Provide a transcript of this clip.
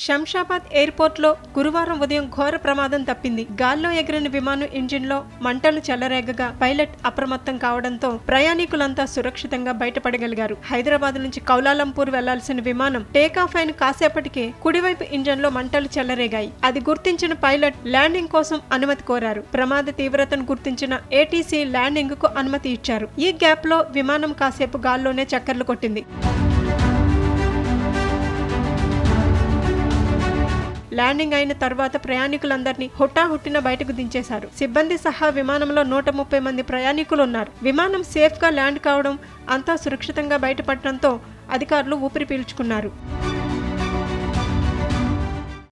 Shamshabad airport లో గురువారం ఉదయం ఘోర ప్రమాదం తప్పింది గాల్లో ఎగిరిన విమానం ఇంజిన్ లో మంటలు చెలరేగగా పైలట్ అప్రమత్తం కావడంతో ప్రయాణికులంతా సురక్షితంగా బయటపడగలిగారు హైదరాబాద్ నుంచి కౌలాలంపూర్ వెళ్లాల్సిన విమానం టేకాఫ్ అయిన కాసేపటికే కుడివైపు ఇంజన్ లో మంటలు చెలరేగాయి అది గుర్తించిన పైలట్ ల్యాండింగ్ కోసం అనుమతి కోరారు ప్రమాద తీవ్రతను గుర్తించిన ఏటీసీ ల్యాండింగ్ కు అనుమతి ఇచ్చారు ఈ గ్యాప్ లో విమానం కాసేపు గాల్లోనే చక్కర్లు కొట్టింది ల్యాండింగ్ అయిన తర్వాత ప్రయాణికులందరినీ హుటాహుట్టిన బయటకు దించేశారు సిబ్బంది సహా విమానంలో నూట ముప్పై మంది ప్రయాణికులు ఉన్నారు విమానం సేఫ్ గా ల్యాండ్ కావడం అంతా సురక్షితంగా బయటపడటంతో అధికారులు ఊపిరి పీల్చుకున్నారు